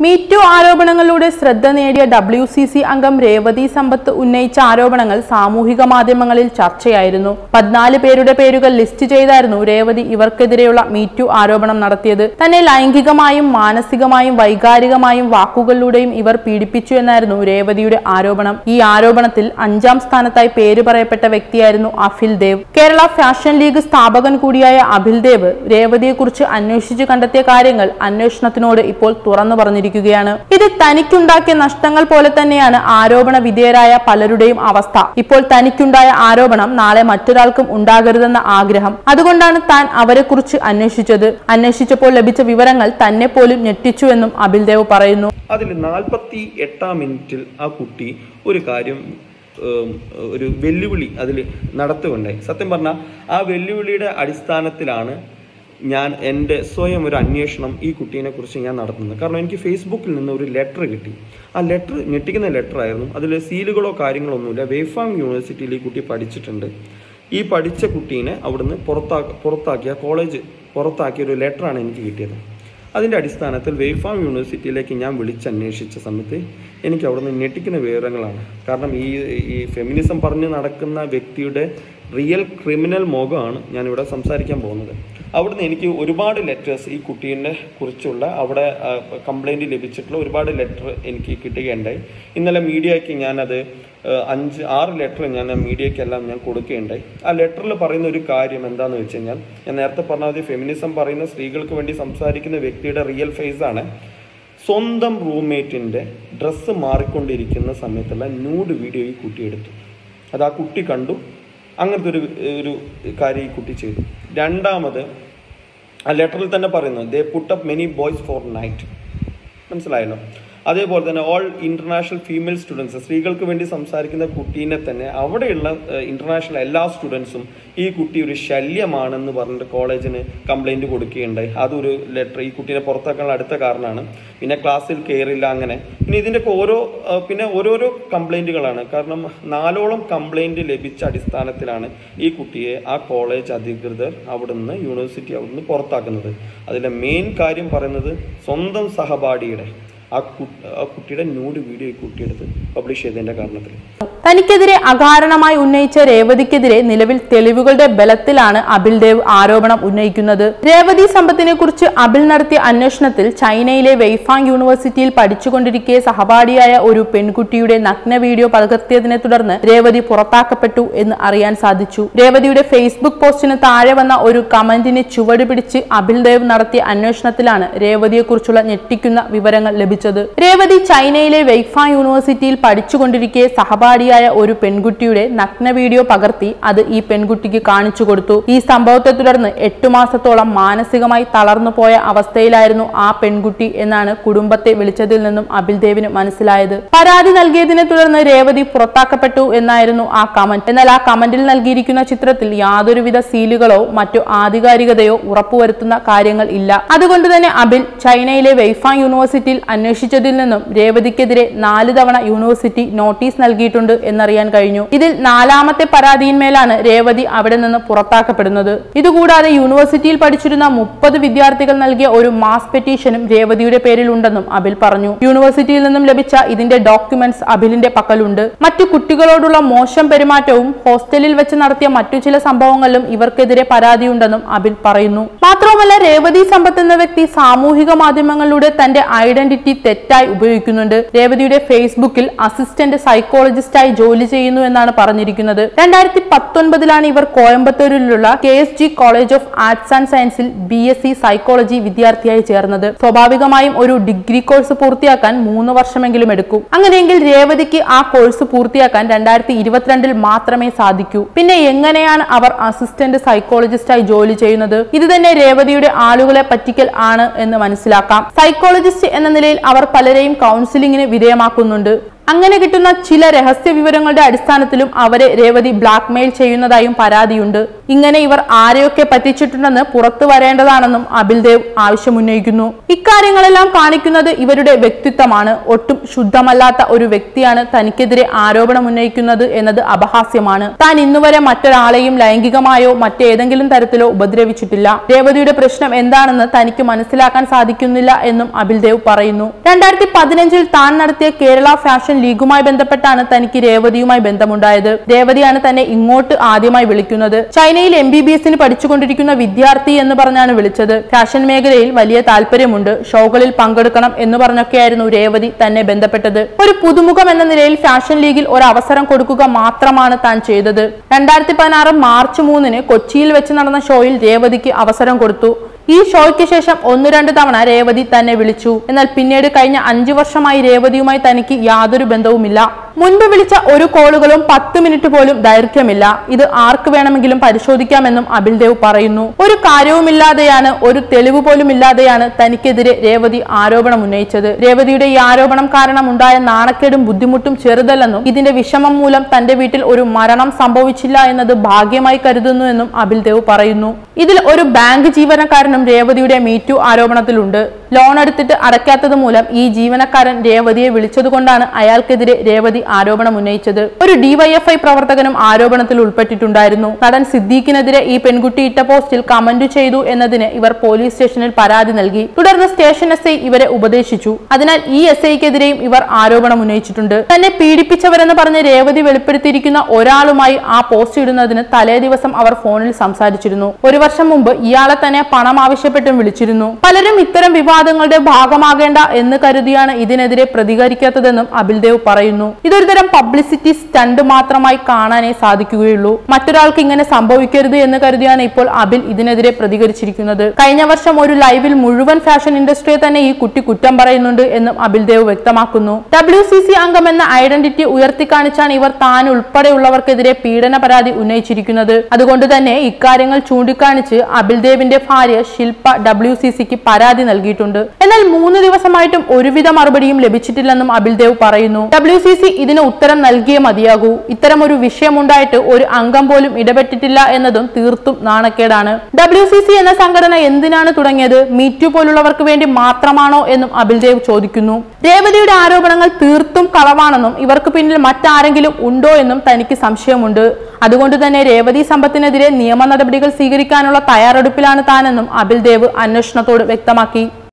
MeToo ആരോപണങ്ങളിലൂടെ ശ്രദ്ധ നേടിയ W C C അംഗം രേവതി സമ്പത്ത് ഉന്നയിച്ച ആരോപണങ്ങൾ സാമൂഹിക മാധ്യമങ്ങളിൽ ചർച്ചയായിരുന്നു പതിനാല് പേരുടെ പേരുകൾ ലിസ്റ്റ് ചെയ്തായിരുന്നു രേവതി ഇവർക്കെതിരെയുള്ള മീറ്റു ആരോപണം നടത്തിയത് തന്നെ ലൈംഗികമായും മാനസികമായും വൈകാരികമായും വാക്കുകളിലൂടെയും ഇവർ പീഡിപ്പിച്ചു എന്നായിരുന്നു രേവതിയുടെ ആരോപണം ഈ ആരോപണത്തിൽ അഞ്ചാം സ്ഥാനത്തായി പേര് പറയപ്പെട്ട വ്യക്തിയായിരുന്നു അഫിൽ ദേവ് കേരള ഫാഷൻ ലീഗ് സ്ഥാപകൻ കൂടിയായ അഭിൽ ദേവ് രേവതിയെക്കുറിച്ച് അന്വേഷിച്ചു കണ്ടെത്തിയ കാര്യങ്ങൾ അന്വേഷണത്തിനോട് ഇപ്പോൾ തുറന്നു പറഞ്ഞിരിക്കുകയാണ് ഇത് തനിക്കുണ്ടാക്കിയ നഷ്ടങ്ങൾ പോലെ തന്നെയാണ് ആരോപണ വിധേയരായ പലരുടെയും അവസ്ഥ ഇപ്പോൾ തനിക്കുണ്ടായ ആരോപണം നാളെ മറ്റൊരാൾക്കും ഉണ്ടാകരുതെന്ന ആഗ്രഹം അതുകൊണ്ടാണ് താൻ അവരെക്കുറിച്ച് അന്വേഷിച്ചത് അന്വേഷിച്ചപ്പോൾ ലഭിച്ച വിവരങ്ങൾ തന്നെ പോലും ഞെട്ടിച്ചുവെന്നും അഭിൽ ദേവ് പറയുന്നു അതിൽ നാൽപ്പത്തി എട്ടാം മിനിറ്റിൽ ആ കുട്ടി ഒരു കാര്യം ഉം, ഒരു വെല്ലുവിളി അതിൽ നടത്തുകയുണ്ടായി സത്യം പറഞ്ഞാൽ ആ വെല്ലുവിളിയുടെ അടിസ്ഥാനത്തിലാണ് ഞാൻ എൻ്റെ സ്വയം ഒരു അന്വേഷണം ഈ കുട്ടീനെ കുറിച്ച് ഞാൻ നടത്തുന്നത് കാരണം എനിക്ക് ഫേസ്ബുക്കിൽ നിന്ന് ഒരു ലെറ്റർ കിട്ടി ആ ലെറ്റർ ഞെട്ടിക്കുന്ന ലെറ്റർ ആയിരുന്നു അതിൽ സീലുകളോ കാര്യങ്ങളോ ഒന്നുമില്ല വേഫാം യൂണിവേഴ്സിറ്റിയിൽ ഈ കുട്ടി പഠിച്ചിട്ടുണ്ട് ഈ പഠിച്ച കുട്ടീനെ അവിടുന്ന് പുറത്താ പുറത്താക്കിയ കോളേജ് പുറത്താക്കിയ ഒരു ലെറ്ററാണ് എനിക്ക് കിട്ടിയത് അതിൻ്റെ അടിസ്ഥാനത്തിൽ വെയ്ഫാം യൂണിവേഴ്സിറ്റിയിലേക്ക് ഞാൻ വിളിച്ചന്വേഷിച്ച സമയത്ത് എനിക്ക് അവിടുന്ന് ഞെട്ടിക്കുന്ന വിവരങ്ങളാണ് കാരണം ഈ ഈ ഫെമിനിസം പറഞ്ഞ് നടക്കുന്ന വ്യക്തിയുടെ റിയൽ ക്രിമിനൽ മുഖമാണ് ഞാനിവിടെ സംസാരിക്കാൻ പോകുന്നത് അവിടുന്ന് എനിക്ക് ഒരുപാട് ലെറ്റേഴ്സ് ഈ കുട്ടീനെ കുറിച്ചുള്ള അവിടെ കംപ്ലൈൻറ്റ് ലഭിച്ചിട്ടുള്ള ഒരുപാട് ലെറ്റർ എനിക്ക് കിട്ടുകയുണ്ടായി ഇന്നലെ മീഡിയയ്ക്ക് ഞാനത് ആ, അഞ്ച് ആറ് ലെറ്റർ ഞാൻ ആ മീഡിയയ്ക്കെല്ലാം ഞാൻ കൊടുക്കുകയുണ്ടായി ആ ലെറ്ററിൽ പറയുന്ന ഒരു കാര്യം എന്താണെന്ന് വെച്ച് കഴിഞ്ഞാൽ ഞാൻ നേരത്തെ പറഞ്ഞ മതി ഫെമിനിസം പറയുന്ന സ്ത്രീകൾക്ക് വേണ്ടി സംസാരിക്കുന്ന വ്യക്തിയുടെ റിയൽ ഫേസ് ആണ് സ്വന്തം റൂംമേറ്റിൻ്റെ ഡ്രസ്സ് മാറിക്കൊണ്ടിരിക്കുന്ന സമയത്തുള്ള ന്യൂഡ് വീഡിയോ ഈ കുട്ടി എടുത്തു അത് ആ കുട്ടി കണ്ടു അങ്ങനത്തെ ഒരു ഒരു കാര്യം ഈ കുട്ടി ചെയ്തു രണ്ടാമത് ആ ലെറ്ററിൽ തന്നെ പറയുന്നു they put up many boys for night മനസ്സിലായല്ലോ അതേപോലെ തന്നെ ഓൾ ഇന്റർനാഷണൽ ഫീമെയിൽ സ്റ്റുഡൻസ് സ്ത്രീകൾക്ക് വേണ്ടി സംസാരിക്കുന്ന കുട്ടീനെ തന്നെ അവിടെയുള്ള ഇന്റർനാഷണൽ എല്ലാ സ്റ്റുഡൻസും ഈ കുട്ടി ഒരു ശല്യമാണെന്ന് പറഞ്ഞിട്ട് കോളേജിന് കംപ്ലൈന്റ് കൊടുക്കുകയുണ്ടായി അതൊരു ലെറ്റർ ഈ കുട്ടീനെ പുറത്താക്കാനുള്ള അടുത്ത കാരണമാണ് പിന്നെ ക്ലാസ്സിൽ കയറില്ല അങ്ങനെ പിന്നെ ഇതിൻ്റെ ഓരോ ആ, പിന്നെ ഓരോരോ കംപ്ലൈന്റുകളാണ് കാരണം നാലോളം കംപ്ലൈന്റ് ലഭിച്ച അടിസ്ഥാനത്തിലാണ് ഈ കുട്ടിയെ ആ കോളേജ് അധികൃതർ അവിടുന്ന് യൂണിവേഴ്സിറ്റി അവിടുന്ന് പുറത്താക്കുന്നത് അതിലെ മെയിൻ കാര്യം പറയുന്നത് സ്വന്തം സഹപാഠിയുടെ ആ കു ആ കുട്ടിയുടെ ന്യൂഡ് വീഡിയോ ഈ കുട്ടിയെടുത്ത് പബ്ലിഷ് ചെയ്തതിൻ്റെ കാരണത്തിൽ തനിക്കെതിരെ അകാരണമായി ഉന്നയിച്ച രേവതിക്കെതിരെ നിലവിൽ തെളിവുകളുടെ ബലത്തിലാണ് അബിൽ ദേവ് ആരോപണം ഉന്നയിക്കുന്നത് രേവതി സമ്പത്തിനെ കുറിച്ച് അബിൽ നടത്തിയ അന്വേഷണത്തിൽ ചൈനയിലെ വെയ്ഫാങ് യൂണിവേഴ്സിറ്റിയിൽ പഠിച്ചുകൊണ്ടിരിക്കെ സഹപാഠിയായ ഒരു പെൺകുട്ടിയുടെ നഗ്ന വീഡിയോ പകർത്തിയതിനെ തുടർന്ന് രേവതി പുറത്താക്കപ്പെട്ടു എന്ന് അറിയാൻ സാധിച്ചു രേവതിയുടെ ഫേസ്ബുക്ക് പോസ്റ്റിന് താഴെ വന്ന ഒരു കമന്റിനെ ചുവട് പിടിച്ച് അബിൽ ദേവ് നടത്തിയ അന്വേഷണത്തിലാണ് രേവതിയെക്കുറിച്ചുള്ള ഞെട്ടിക്കുന്ന വിവരങ്ങൾ ലഭിച്ചത് രേവതി ചൈനയിലെ വെയ്ഫാ യൂണിവേഴ്സിറ്റിയിൽ പഠിച്ചുകൊണ്ടിരിക്കെ സഹപാഠിയായ ഒരു പെൺകുട്ടിയുടെ നഗ്ന വീഡിയോ പകർത്തി അത് ഈ പെൺകുട്ടിക്ക് കാണിച്ചു കൊടുത്തു ഈ സംഭവത്തെ തുടർന്ന് എട്ടു മാസത്തോളം മാനസികമായി തളർന്നു പോയ അവസ്ഥയിലായിരുന്നു ആ പെൺകുട്ടി എന്നാണ് കുടുംബത്തെ വിളിച്ചതിൽ നിന്നും അബിൽ ദേവിന് മനസ്സിലായത് പരാതി നൽകിയതിനെ തുടർന്ന് രേവതി പുറത്താക്കപ്പെട്ടു എന്നായിരുന്നു ആ കമന്റ് എന്നാൽ ആ കമന്റിൽ നൽകിയിരിക്കുന്ന ചിത്രത്തിൽ യാതൊരുവിധ സീലുകളോ മറ്റു ആധികാരികതയോ ഉറപ്പുവരുത്തുന്ന കാര്യങ്ങൾ ഇല്ല അതുകൊണ്ട് തന്നെ അബിൽ ചൈനയിലെ വെയ്ഫാങ് യൂണിവേഴ്സിറ്റിയിൽ അന്വേഷിച്ചതിൽ നിന്നും രേവതിക്കെതിരെ നാല് തവണ യൂണിവേഴ്സിറ്റി നോട്ടീസ് നൽകിയിട്ടുണ്ട് എന്നറിയാൻ കഴിഞ്ഞു ഇതിൽ നാലാമത്തെ പരാതിയിന്മേലാണ് രേവതി അവിടെ നിന്ന് പുറത്താക്കപ്പെടുന്നത് ഇതുകൂടാതെ യൂണിവേഴ്സിറ്റിയിൽ പഠിച്ചിരുന്ന മുപ്പത് വിദ്യാർത്ഥികൾ നൽകിയ ഒരു മാസ് പെറ്റീഷനും രേവതിയുടെ പേരിൽ ഉണ്ടെന്നും അബിൽ പറഞ്ഞു യൂണിവേഴ്സിറ്റിയിൽ നിന്നും ലഭിച്ച ഇതിന്റെ ഡോക്യുമെന്റ്സ് അബിലിന്റെ പക്കലുണ്ട് മറ്റു കുട്ടികളോടുള്ള മോശം പെരുമാറ്റവും ഹോസ്റ്റലിൽ വെച്ച് നടത്തിയ മറ്റു ചില സംഭവങ്ങളിലും ഇവർക്കെതിരെ പരാതിയുണ്ടെന്നും അബിൽ പറയുന്നു മാത്രവുമല്ല രേവതി സമ്പത്ത് എന്ന വ്യക്തി സാമൂഹിക മാധ്യമങ്ങളിലൂടെ തന്റെ ഐഡന്റിറ്റി തെറ്റായി ഉപയോഗിക്കുന്നുണ്ട് രേവതിയുടെ ഫേസ്ബുക്കിൽ അസിസ്റ്റന്റ് സൈക്കോളജിസ്റ്റായി ജോലി ചെയ്യുന്നു എന്നാണ് പറഞ്ഞിരിക്കുന്നത് രണ്ടായിരത്തി പത്തൊൻപതിലാണ് ഇവർ കോയമ്പത്തൂരിലുള്ള K S G college of arts and സയൻസിൽ ബി എസ് സി സൈക്കോളജി വിദ്യാർത്ഥിയായി ചേർന്നത് സ്വാഭാവികമായും ഒരു ഡിഗ്രി കോഴ്സ് പൂർത്തിയാക്കാൻ മൂന്ന് വർഷമെങ്കിലും എടുക്കും അങ്ങനെയെങ്കിൽ രേവതിക്ക് ആ കോഴ്സ് പൂർത്തിയാക്കാൻ രണ്ടായിരത്തി ഇരുപത്തിരണ്ടിൽ മാത്രമേ സാധിക്കൂ പിന്നെ എങ്ങനെയാണ് അവർ അസിസ്റ്റന്റ് സൈക്കോളജിസ്റ്റായി ജോലി ചെയ്യുന്നത് ഇത് തന്നെ രേവതിയുടെ ആളുകളെ പറ്റിക്കൽ ആണ് എന്ന് മനസ്സിലാക്കാം സൈക്കോളജിസ്റ്റ് എന്ന നിലയിൽ അവർ പലരെയും കൗൺസിലിംഗിന് വിധേയമാക്കുന്നുണ്ട് അങ്ങനെ കിട്ടുന്ന ചില രഹസ്യ വിവരങ്ങളുടെ അടിസ്ഥാനത്തിലും അവരെ രേവതി ബ്ലാക്ക്മെയിൽ ചെയ്യുന്നതായും പരാതിയുണ്ട് ഇങ്ങനെ ഇവർ ആരെയൊക്കെ പറ്റിച്ചിട്ടുണ്ടെന്ന് പുറത്തു വരേണ്ടതാണെന്നും അബിൽദേവ് ആവശ്യമുന്നയിക്കുന്നു ഇക്കാര്യങ്ങളെല്ലാം കാണിക്കുന്നത് ഇവരുടെ വ്യക്തിത്വമാണ് ഒട്ടും ശുദ്ധമല്ലാത്ത ഒരു വ്യക്തിയാണ് തനിക്കെതിരെ ആരോപണം ഉന്നയിക്കുന്നത് എന്നത് അപഹാസ്യമാണ് താൻ ഇന്നുവരെ മറ്റൊരാളെയും ലൈംഗികമായോ മറ്റേതെങ്കിലും തരത്തിലോ ഉപദ്രവിച്ചിട്ടില്ല രേവതിയുടെ പ്രശ്നം എന്താണെന്ന് തനിക്ക് മനസ്സിലാക്കാൻ സാധിക്കുന്നില്ല എന്നും അബിൽദേവ് പറയുന്നു രണ്ടായിരത്തി പതിനഞ്ചിൽ താൻ നടത്തിയ കേരള ഫാഷൻ ലീഗുമായി ബന്ധപ്പെട്ടാണ് തനിക്ക് രേവതിയുമായി ബന്ധമുണ്ടായത് രേവതിയാണ് തന്നെ ഇങ്ങോട്ട് ആദ്യമായി വിളിക്കുന്നത് ചൈനയിൽ എം ബി ബി എസിന് പഠിച്ചുകൊണ്ടിരിക്കുന്ന വിദ്യാർത്ഥി എന്ന് പറഞ്ഞാണ് വിളിച്ചത് ഫാഷൻ മേഖലയിൽ വലിയ താല്പര്യമുണ്ട് ഷോകളിൽ പങ്കെടുക്കണം എന്ന് പറഞ്ഞൊക്കെയായിരുന്നു രേവതി തന്നെ ബന്ധപ്പെട്ടത് ഒരു പുതുമുഖം എന്ന നിലയിൽ ഫാഷൻ ലീഗിൽ ഒരു അവസരം കൊടുക്കുക മാത്രമാണ് താൻ ചെയ്തത് രണ്ടായിരത്തി പതിനാറ് മാർച്ച് മൂന്നിന് കൊച്ചിയിൽ വെച്ച് നടന്ന ഷോയിൽ രേവതിക്ക് അവസരം കൊടുത്തു ഈ ഷോയ്ക്ക് ശേഷം ഒന്ന് രണ്ട് തവണ രേവതി തന്നെ വിളിച്ചു എന്നാൽ പിന്നീട് കഴിഞ്ഞ അഞ്ചു വർഷമായി രേവതിയുമായി തനിക്ക് യാതൊരു ബന്ധവുമില്ല മുൻപ് വിളിച്ച ഒരു കോളുകളും പത്ത് മിനിറ്റ് പോലും ദൈർഘ്യമില്ല ഇത് ആർക്ക് വേണമെങ്കിലും പരിശോധിക്കാമെന്നും അബിൽദേവ് പറയുന്നു ഒരു കാര്യവുമില്ലാതെയാണ് ഒരു തെളിവ് പോലും ഇല്ലാതെയാണ് തനിക്കെതിരെ രേവതി ആരോപണം ഉന്നയിച്ചത് രേവതിയുടെ ഈ ആരോപണം കാരണം ഉണ്ടായ നാണക്കേടും ബുദ്ധിമുട്ടും ചെറുതല്ലെന്നും ഇതിന്റെ വിഷമം മൂലം തന്റെ വീട്ടിൽ ഒരു മരണം സംഭവിച്ചില്ല എന്നത് ഭാഗ്യമായി കരുതുന്നു എന്നും അബിൽദേവ് പറയുന്നു ഇതിൽ ഒരു ബാങ്ക് ജീവനക്കാരനും രേവതിയുടെ മീറ്റു ആരോപണത്തിലുണ്ട് ലോൺ എടുത്തിട്ട് അടയ്ക്കാത്തത് മൂലം ഈ ജീവനക്കാരൻ രേവതിയെ വിളിച്ചതുകൊണ്ടാണ് അയാൾക്കെതിരെ രേവതി ആരോപണം ഉന്നയിച്ചത് ഒരു ഡിവൈഎഫ്ഐ പ്രവർത്തകനും ആരോപണത്തിൽ ഉൾപ്പെട്ടിട്ടുണ്ടായിരുന്നു നടൻ സിദ്ദീഖിനെതിരെ ഈ പെൺകുട്ടി ഇട്ട പോസ്റ്റിൽ കമന്റ് ചെയ്തു എന്നതിന് ഇവർ പോലീസ് സ്റ്റേഷനിൽ പരാതി നൽകി തുടർന്ന് സ്റ്റേഷൻ എസ് ഐ ഇവരെ ഉപദേശിച്ചു അതിനാൽ ഈ എസ് ഐക്കെതിരെയും ഇവർ ആരോപണം ഉന്നയിച്ചിട്ടുണ്ട് തന്നെ പീഡിപ്പിച്ചവരെന്ന് പറഞ്ഞ് രേവതി വെളിപ്പെടുത്തിയിരിക്കുന്ന ഒരാളുമായി ആ പോസ്റ്റ് ഇടുന്നതിന് തലേ ദിവസം അവർ ഫോണിൽ സംസാരിച്ചിരുന്നു ഒരു വർഷം മുമ്പ് ഇയാളെ തന്നെ പണം ആവശ്യപ്പെട്ടും വിളിച്ചിരുന്നു പലരും ഇത്തരം വിവാദങ്ങളുടെ ഭാഗമാകേണ്ട എന്ന് കരുതിയാണ് ഇതിനെതിരെ പ്രതികരിക്കാത്തതെന്നും അബിൽദേവ് പറയുന്നു ഇതൊരു തരം പബ്ലിസിറ്റി സ്റ്റണ്ട് മാത്രമായി കാണാനേ സാധിക്കുകയുള്ളൂ മറ്റൊരാൾക്ക് ഇങ്ങനെ സംഭവിക്കരുത് എന്ന് കരുതിയാണ് ഇപ്പോൾ അബിൽ ഇതിനെതിരെ പ്രതികരിച്ചിരിക്കുന്നത് കഴിഞ്ഞ വർഷം ഒരു ലൈവിൽ മുഴുവൻ ഫാഷൻ ഇൻഡസ്ട്രിയെ തന്നെ ഈ കുട്ടി കുറ്റം പറയുന്നുണ്ട് എന്നും അബിൽദേവ് വ്യക്തമാക്കുന്നു ഡബ്ല്യു സി സി അംഗം എന്ന ഐഡന്റിറ്റി ഉയർത്തിക്കാണിച്ചാണ് ഇവർ താൻ ഉൾപ്പെടെയുള്ളവർക്കെതിരെ പീഡന പരാതി ഉന്നയിച്ചിരിക്കുന്നത് അതുകൊണ്ട് തന്നെ ഇക്കാര്യങ്ങൾ ചൂണ്ടിക്കാണിച്ച് അബിൽദേവിന്റെ ഭാര്യ ശില്പ ഡബ്ല്യു സി സിക്ക് പരാതി നൽകിയിട്ടുണ്ട് എന്നാൽ മൂന്ന് ദിവസമായിട്ടും ഒരുവിധ മറുപടിയും ലഭിച്ചിട്ടില്ലെന്നും അബിൽദേവ് പറയുന്നു ഡബ്ല്യു സി സി ഇതിന് ഉത്തരം നൽകിയേ മതിയാകൂ ഇത്തരം ഒരു വിഷയമുണ്ടായിട്ട് ഒരു അംഗം പോലും ഇടപെട്ടിട്ടില്ല എന്നതും തീർത്തും നാണക്കേടാണ് ഡബ്ല്യു സി സി എന്ന സംഘടന എന്തിനാണ് തുടങ്ങിയത് മീറ്റു പോലുള്ളവർക്ക് വേണ്ടി മാത്രമാണോ എന്നും അബിൽദേവ് ചോദിക്കുന്നു രേവതിയുടെ ആരോപണങ്ങൾ തീർത്തും കളവാണെന്നും ഇവർക്ക് പിന്നിൽ മറ്റാരെങ്കിലും ഉണ്ടോ എന്നും തനിക്ക് സംശയമുണ്ട് അതുകൊണ്ട് തന്നെ രേവതി സമ്പത്തിനെതിരെ നിയമ നടപടികൾ സ്വീകരിക്കാനുള്ള തയ്യാറെടുപ്പിലാണ് താനെന്നും അബിൽദേവ് അന്വേഷണത്തോട് വ്യക്തമാക്കി